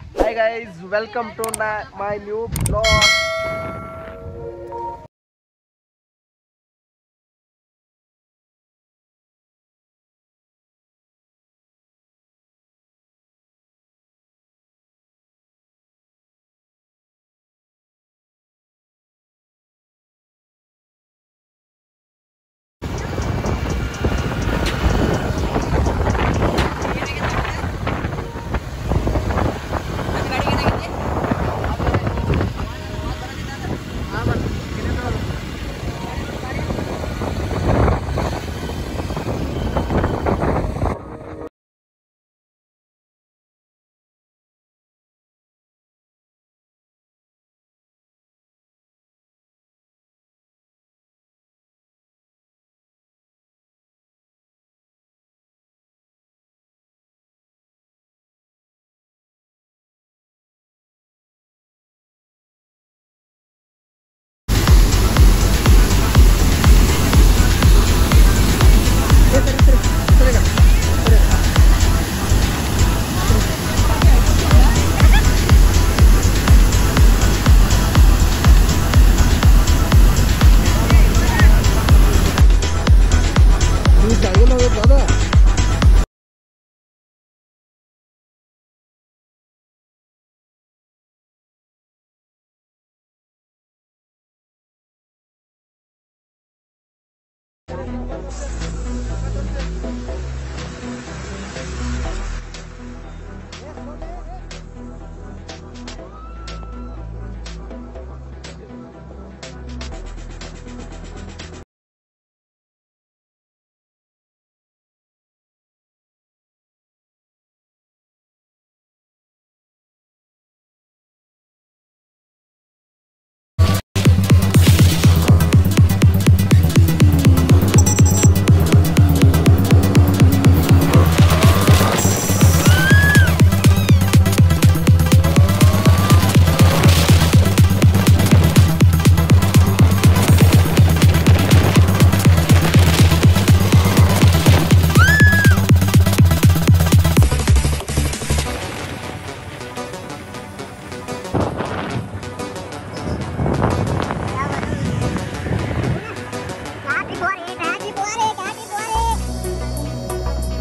Hi guys, welcome to na- my new vlog. Happy birthday, happy birthday, happy birthday.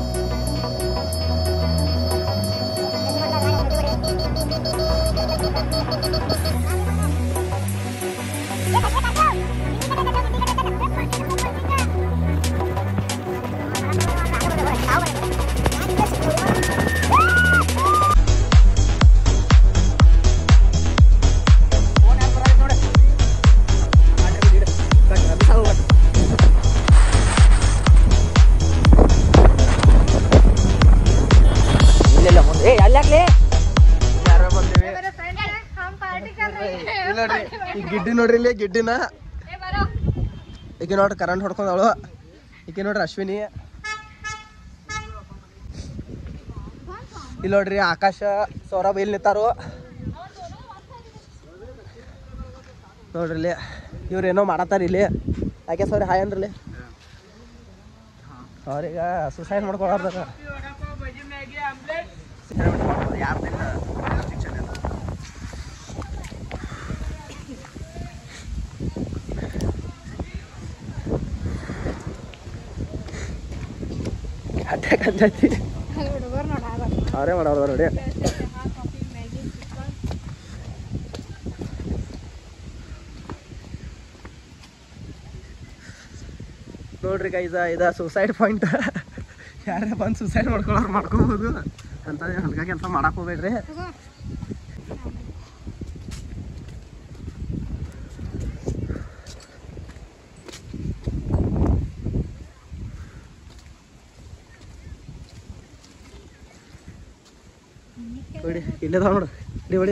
ಇಲ್ಲೆಲ್ಲ ಮುಂದೆ ಏ ಅಲ್ಲಾಗ್ಲಿ ಯಾರೋ ಬಂದಿವಿ हम पार्टी कर रहे हैं ಇಲ್ಲಿ ನೋಡ್ರಿ ಈ ಗಿಡ್ಡಿ ನೋಡ್ರಿ ಇಲ್ಲಿ ಗಿಡ್ಡಿನ ए बरो ಈಕೆ ನೋಡ್ರಿ ಕರೆಂಟ್ ಹೊಡ್ಕೊಂಡವಳು ಈಕೆ ನೋಡ್ರಿ ಅಶ್ವಿನಿ ಇಲ್ಲಿ ನೋಡ್ರಿ ಆಕಾಶ ಸೌರಭ್ ಇಲ್ಲಿ ನಿಂತಾರು ನೋಡ್ರಿ ಇಲ್ಲಿ ಇವ್ರು ಏನೋ ಮಾಡತ್ತಾರ ಇಲ್ಲಿ ಯಾಕೆ ಸರಿ ಹಾಯ್ ಅನ್ರಿ ಅವ್ರೀಗ ಸುಸೈಡ್ ಮಾಡ್ಕೊಳಾರ್ದಾಗ ಯಾರ್ದಿಲ್ಲ ಅಟ್ಯಾಕ್ ಅಂತೈತಿ ಹುಡುಗರು ನೋಡ ಅವರೇ ಮಾಡೋರು ನೋಡಿ ಕಾಫಿ ಮ್ಯಾಗಿ ಚಿಕನ್ ನೋಡ್ರಿ ಗೈಸ ಇದ ಸುಸೈಡ್ ಪಾಯಿಂಟ್ ಯಾರೇ ಬಂದು ಸುಸೈಡ್ ಮಾಡ್ಕೊಳ್ಳೋರು ಮಾಡ್ಕೋಬೋದು ಅಂತ ಹಲ್ಕ ಕೆಲಸ ಮಾಡಕ್ ಹೋಗ್ಬೇಡ್ರಿ ನೋಡಿ ಇಲ್ಲದ ನೋಡು ಇಲ್ಲಿ ಹೊಡಿ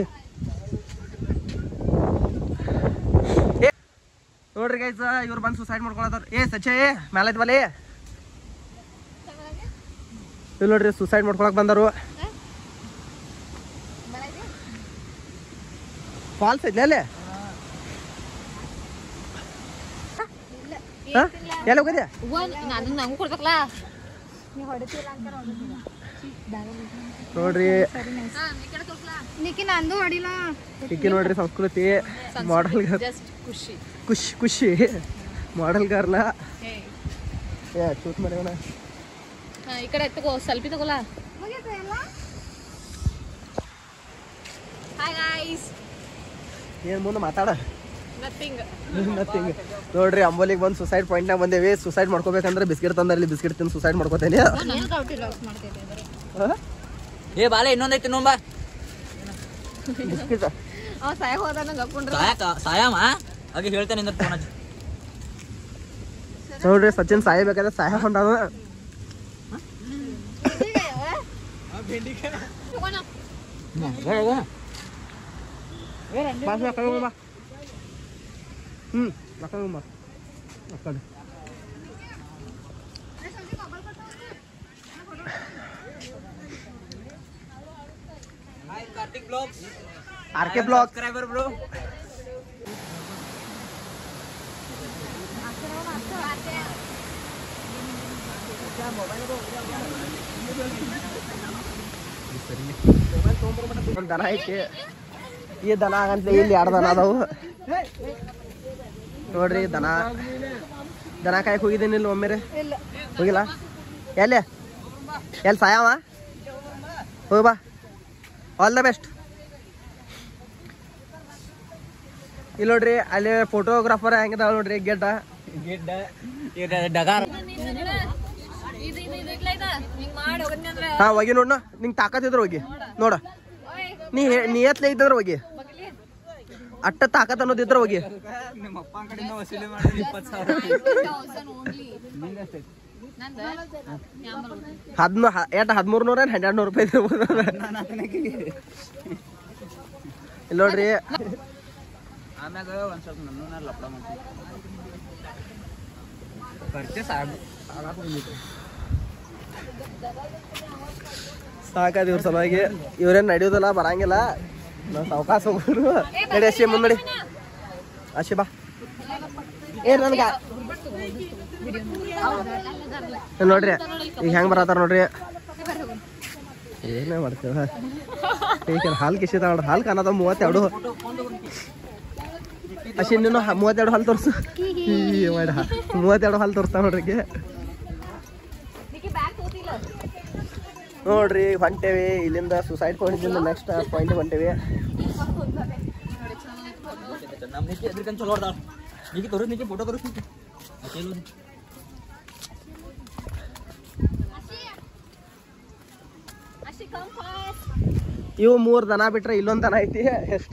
ಏ, ನೋಡ್ರಿ ಗೈಸ ಇವ್ರು ಬಂದು ಸುಸೈಡ್ ಮಾಡ್ಕೊಳತ್ತಾರ ಏ ಸಚ್ಚೆ ಮ್ಯಾಲೈತ್ ಬಲಿ ಇಲ್ಲಿ ನೋಡ್ರಿ ಸುಸೈಡ್ ಮಾಡ್ಕೊಳಕ್ ಬಂದರು ಫಾಲ್ಸ್ ಐತ್ಲೆ ಅಲ್ಲೇ ಹಾ? ಎಲ್ಲಿ ಹೋಗಿದ್ಯಾ ನಾನು ನಂಗೂ ಕೊಡ್ಬೇಕಲ್ಲ ನೀವು ಹೊಡಿತೀರ ಅಂತ ನೋಡ್ರಿ ನಿಕ್ಕಿ ನಂದು ಹೊಡಿಲ್ಲ ಈಕಿ ನೋಡ್ರಿ ಸಂಸ್ಕೃತಿ ಮಾಡೆಲ್ ಜಸ್ಟ್ ಖುಷಿ ಖುಷಿ ಖುಷಿ ಮಾಡೆಲ್ ಗರ್ಲ ಏ ಚೂಟ್ ಮಾಡ್ಯವನ ಹಾ ಈ ಕಡೆ ತಗೋ ಸೆಲ್ಫಿ ತಗೋಲ್ಲ ಮುಗೀತು ಎಲ್ಲ ಹಾಯ್ ಗೈಸ್ ಏನ್ ಮುಂದೆ ಮಾತಾಡ ನಥಿಂಗ್ ನಥಿಂಗ್ ನೋಡ್ರಿ ಅಂಬೋಲಿಗೆ ಬಂದು ಸುಸೈಡ್ ಪಾಯಿಂಟ್ನಾಗ ಬಂದೇವಿ ಸುಸೈಡ್ ಮಾಡ್ಕೋಬೇಕಂದ್ರೆ ಬಿಸ್ಕಿಟ್ ತಂದಲ್ಲಿ ಬಿಸ್ಕಿಟ್ ತಿಂದು ಸುಸೈಡ್ ಮಾಡ್ಕೋತೇನೆ ನಾನು ಡೌಟ್ ಇಲ್ಲ ಮಾಡ್ತಿದ್ದೆ ಏ ಬಾಲೆ ಇನ್ನೊಂದೈತಿ ನೋಂಬ ಬಿಸ್ಕಿಟ್ ಅವ ಸಾಯ ಹೋದ ನಂಗೆ ಹಾಕೊಂಡ್ರ ಸಾಯಕ ಸಾಯಮ್ಮ ಹಾಗೆ ಹೇಳ್ತೇನೆ ಇಂದ ಫೋನ್ ಹಚ್ಚಿ ನೋಡ್ರಿ ಸಚಿನ್ ಸಾಯಬೇಕಾದ್ರೆ ಸಾಯ ಹೊಂಡದ ಬಾ ಬಾ ಕೈ ಬಾ ಹ್ಮ್ ಮಕ್ಕಳು ಬಾ ಮಕ್ಕಳು Karthik vlogs R K block subscriber bro ಒಂದು ದನ ಐತಿ ಈ ದನ ಆಗಂತಲೇ ಇಲ್ಲಿ ಎರಡು ದನ ಅದಾವು ನೋಡ್ರಿ ದನ ದನ ಕಾಯಕ್ ಹೋಗಿದ್ದೀನಿ ಇಲ್ಲಿ ಒಮ್ಮೆರೆ ಹೋಗಿಲ್ಲ ಎಲ್ಲಿ ಎಲ್ಲಿ ಸಾಯವ ಹೋಗಿ ಬಾ ಆಲ್ ದ ಬೆಸ್ಟ್ ಇಲ್ಲಿ ನೋಡ್ರಿ ಅಲ್ಲಿ ಫೋಟೋಗ್ರಾಫರ್ ಹೆಂಗದಾವ ನೋಡ್ರಿ ಗೆಡ್ಡ ಡಗಾರ್ ಇದು ಇದು ಇದು ಇಟ್ಲ ಇದ ಹಿಂಗ್ ಮಾಡಿ ಹೋಗದ್ನಿ ಅಂದ್ರ ಹಾ ಹೋಗಿ ನೋಡ್ ನಿಂಗೆ ತಾಕತ್ತಿದ್ರ ಹೋಗಿ ನೋಡ ನೀ ಹೇ- ನೀ ಎತ್ಲೆ ಇದ್ದದ್ರ ಹೋಗಿ ಅಟ್ಟ ತಾಕತ್ ಅನ್ನೋದಿದ್ರ ಹೋಗಿ ನಿಮ್ಮ ಅಪ್ಪನ ಕಡೆಯಿಂದ ವಸೂಲಿ ಮಾಡಿ ಇಪ್ಪತ್ತು ಸಾವಿರ ನಂದ ಹದ್ನೂ ಎಟ್ ಹದಿಮೂರು ನೂರ ಏನು ಹನ್ನೆರಡು ನೂರು ರೂಪಾಯಿ ಇರ್ಬೋದು ಇಲ್ಲಿ ನೋಡ್ರಿ ಆಮ್ಯಾಗ ಒಂದ್ ಸ್ವಲ್ಪ ನನ್ನ ಲಪಡ ಮಾಡ್ತೀನಿ ಪರ್ಚೇಸ್ ಆಗ ಸಾಕಾದ ಇವ್ರ ಸಲುವಾಗಿ ಇವ್ರೇನ್ ನಡೆಯೋದಿಲ್ಲ ಬರಂಗಿಲ್ಲ ನಾವು ಸಾವಕಾಶ ಹೋಗೋರು ನಡಿ ಅಶಿ ಮುಂದ್ ನಡಿ ಅಶಿ ಬಾ ಏ ನನ್ಗ ಇಲ್ಲ್ ನೋಡ್ರಿ ಈಗ ಹೆಂಗ್ ಬರತ್ತಾರ ನೋಡ್ರಿ ಏನೇ ಮಾಡ್ತೇವ ಈಗ ಹಾಲು ಕಿಸಿದ ನೋಡ್ರಿ ಹಾಲು ಕಾಣದ ಮೂವತ್ತೆರಡು ಅಶಿ ನೀನು ಹ- ಮೂವತ್ತೆರಡು ಹಾಲು ತೋರ್ಸು ಈ ಮಾಡ ಮೂವತ್ತೆರಡು ಹಾಲು ತೋರಿಸ್ತಾವ ನೋಡ್ರಿ ಈಕೆ. ನಿಕ್ಕಿ ಬ್ಯಾಗ್ ತೋತಿಲ್ಲ ನೋಡ್ರಿ ಹೊಂಟೇವಿ ಇಲ್ಲಿಂದ ಸುಸೈಡ್ ಪಾಯಿಂಟ್ ನೆಕ್ಸ್ಟ್ ಪಾಯಿಂಟ್ ಹೊಂಟೇವಿ ನಮ್ಮ ನಿಕ್ಕಿ ಎದ್ರಿಕಂತ ಚಲೋ ಹೊಡ್ದಾಳ ನಿಕ್ಕಿ ತೋರಿಸ್ ನಿಕ್ಕಿ ಫೋಟೋ ತೋರಿಸ್ ನಿಕ್ಕಿ ಆಕೆ ಎಲ್ಲಿ ಹೋದ್ನಿ? ಅಶಿ ಕಮ್ ಫಾಸ್ಟ್ ಇವು ಮೂರ್ ದನ ಬಿಟ್ರೆ ಇಲ್ಲೊಂದ್ ದನ ಐತಿ ಎಷ್ಟ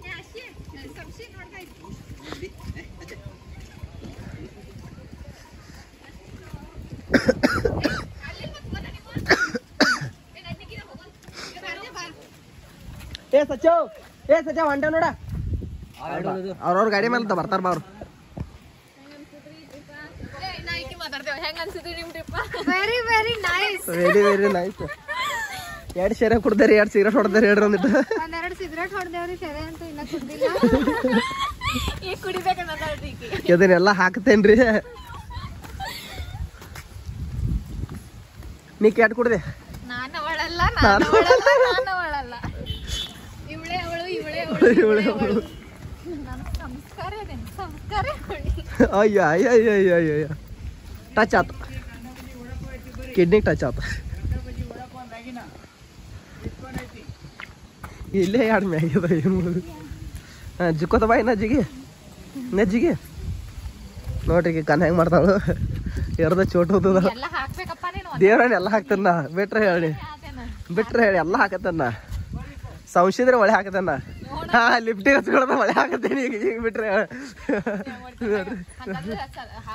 ಏ ಸಚ್ಚವ್ ಏ ಸಚ್ಚವ್ ಹೊಂಟೆ ನೋಡ ಅವ್ರವ್ರ ಗಾಡಿ ಮೇಲೆ ಬರ್ತಾರ ಬಾ ಅವ್ರು ನಾ ಈಕಿ ಮಾತಾಡ್ತೇವೆ ಹೆಂಗ್ ಅನ್ಸಿದ್ರಿ ನಿಮ್ trip very very nice very very nice ಎರಡು ಸೇರೆ ಕುಡ್ದಾರಿ ಎರಡು ಸಿಗರೇಟ್ ಹೊಡೆದಾರಿ ಹೇಳ್ರಿ ಒಂದಿಟ್ಟು ಒಂದೆರಡು ಸಿಗರೇಟ್ ಹೊಡೆದೇವ್ರಿ ಸೆರೆ ಅಂತೂ ಇನ್ನ ಕುಡ್ದಿಲ್ಲ ಈಗ ಕುಡಿಬೇಕಂತ ಮಾತಾಡ್ರಿ ಈಕಿ ಇದನ್ನೆಲ್ಲ ಹಾಕ್ತೇನ್ರಿ ನೀ ಕೆಟ್ ಕುಡ್ದೆ ನಾನು ಅವಳಲ್ಲ ನಾನು ಅವಳಲ್ಲ ನಾನು ಅವಳಲ್ಲ ಇವಳೇ ಅವಳು ಇವಳೇ ಅವಳು ಇವಳೇ ಅವಳು. ನಾನು ಸಂಸ್ಕಾರ ಅದೇನು ಸಂಸ್ಕಾರ ಕೊಡಿ ಅಯ್ಯ ಅಯ್ಯ ಅಯ್ಯ ಅಯ್ಯ ಅಯ್ಯ ಅಯ್ಯ ಟಚ್ ಆತು ಕಿಡ್ನಿಗೆ ಟಚ್ ಆತು ಇಲ್ಲೇ ಎರಡು ಮ್ಯಾಗ್ಯದ ಏನು ಮಾಡೋದು ಹಾಂ ಜಿಕ್ಕೋತ ಬಾ ಇನ್ನ ಜಿಗಿ ನೆಜ್ಜಿಗೆ ನೋಡ್ರಿ ಈಗ ಕನ್ ಹೆಂಗೆ ಮಾಡ್ತಾಳು ಎರ್ದ ಚೋಟ್ ಹೋದದ ಎಲ್ಲ ಹಾಕ್ಬೇಕಪ್ಪ ನೀನು ದೇವ್ರನ್ನ ಎಲ್ಲ ಹಾಕ್ತಾನ ಬಿಟ್ರೆ ಹೇಳಿ ಅದೇನ ಬಿಟ್ರೆ ಹೇಳಿ ಎಲ್ಲ ಹಾಕತ್ತನ್ನ ಸಂಶಿದ್ರೆ ಒಳೆ ಹಾಕತನ್ನ ಹಾ ಲಿಫ್ಟಿಗೆ ಹಚ್ಕೊಳದ ಒಳೆ ಹಾಕತ್ತೇನೆ ಈಗ ಈಗ ಬಿಟ್ರೆ ನೋಡ್ರಿ ಹಂಗಂದ್ರೆ ಚಲ ಹಾ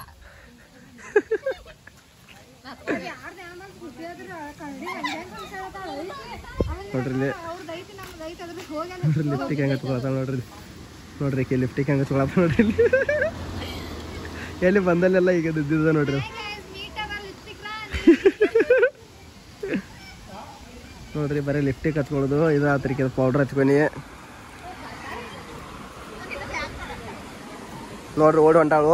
ಯಾರ್ದು ಯಾವ್ದು ಕುಡಿಯೋದ್ರ ಕಳ್ಳಿ ಹೆಂಗ್ ಅನ್ಸಾಕತ್ತಾಳ? ನೋಡ್ರಿ ಇಲ್ಲಿ ಅವ್ರ್ದ್ ಐತಿ ನಮ್ದು ಐತಿ ಅದ್ರ ಹೋಗಿ ನೋಡ್ರಿ ಲಿಫ್ಟಿಗೆ ಹೆಂಗೆ ಹಚ್ಕೊಳತ್ತಾಳ ನೋಡ್ರಿ ನೋಡ್ರಿ ಆಕಿ ಲಿಫ್ಟಿಗೆ ಹೆಂಗೆ ಹಚ್ಕೊಳತ್ತ ನೋಡ್ರಿ ಇಲ್ಲಿ ಎಲ್ಲಿ ಬಂದಲ್ಲೆಲ್ಲ ಈಗ ಇದ್ದಿದ್ದ ನೋಡ್ರಿ ನೀಟ್ ಅದ ಲಿಪ್ಸ್ಟಿಕ್ ನೋಡ್ರಿ ಬರೀ ಲಿಫ್ಟಿಗೆ ಹಚ್ಕೊಳ್ಳೋದು ಇದು ಆತ್ರಿಕೆ ಪೌಡ್ರ್ ಹಚ್ಕೊನಿ ನೋಡ್ರಿ ಓಡಿ ಹೊಂಟಾಳು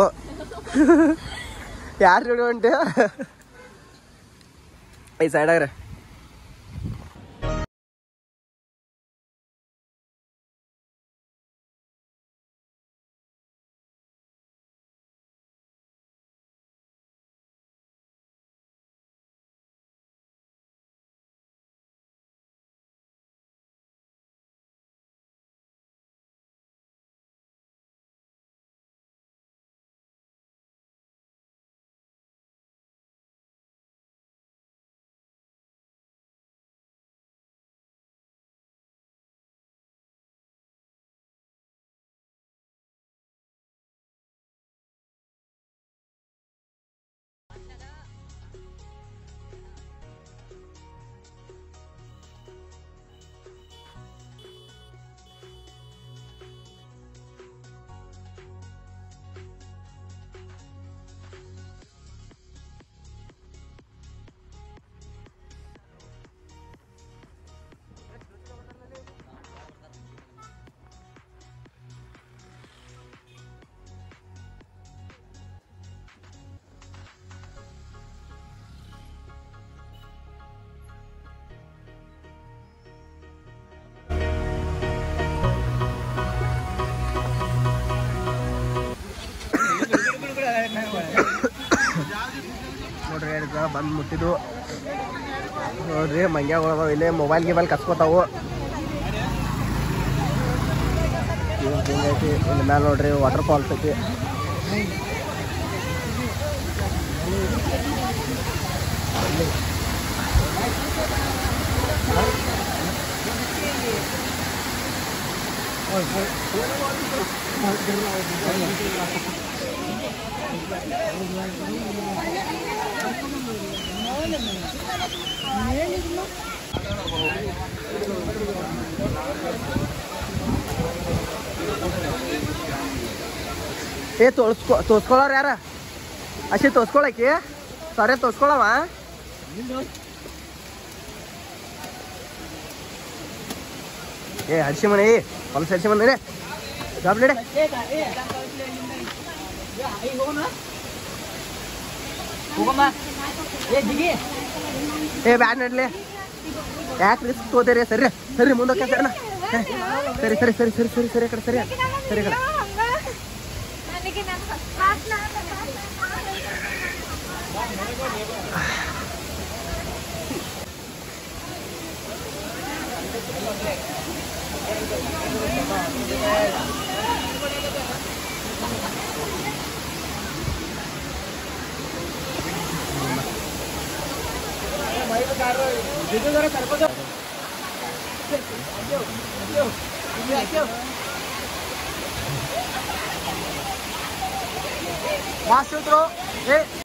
ಯಾರು ಜೋಡಿ ಹೊಂಟೆ ಈ ಸೈಡಾಗ್ರೆ ಈಗ ಬಂದು ಮುಟ್ಟಿದ್ದು ನೋಡ್ರಿ ಮಂಗ್ಯಾಗಳು ಅದಾವ ಇಲ್ಲೇ ಮೊಬೈಲ್ ಗಿಬೈಲ್ ಕಸ್ಕೊತಾವು ಇವ್ರ್ದ್ ಹಿಂಗೈತಿ ಇಲ್ಲಿ ಮ್ಯಾಲ ನೋಡ್ರಿ ವಾಟರ್ ಫಾಲ್ಸ್ ಐತಿ ಏ ತೋರ್ಸ್ಕೊ ತೋರ್ಸ್ಕೊಳವ್ರ ಯಾರ ಅಷ್ಟೇ ತೋರ್ಸ್ಕೊಳಕಿ ಸರಿ ತೋರ್ಸ್ಕೊಳವ ಏ ಹಡ್ಸಿ ಮನೆ ಏ ಹೊಲಸ ಹಡ್ಸಿ ಮನೆ ಜಾಬ್ ನಡೆ ಹೋಗಮ್ಮ ಏ ಜಿಗಿ ಏ ಬ್ಯಾಡ್ ನಡ್ಲಿ ಯಾಕೆ ರಿಸ್ಕ್ ತೋದೇರಿ ಸರಿ ಸರಿ ಮುಂದಕ್ಕೆ ಸರಿನಾ ಸರಿ ಸರಿ ಸರಿ ಸರಿ ಸರಿ ಸರಿ ಕಡೆ ಸರಿ ಸರಿ ಕಡೆ ನನಗೆ ನನ್ನ ಕ್ಲಾಸ್ ವಾಸ್ತು ಏ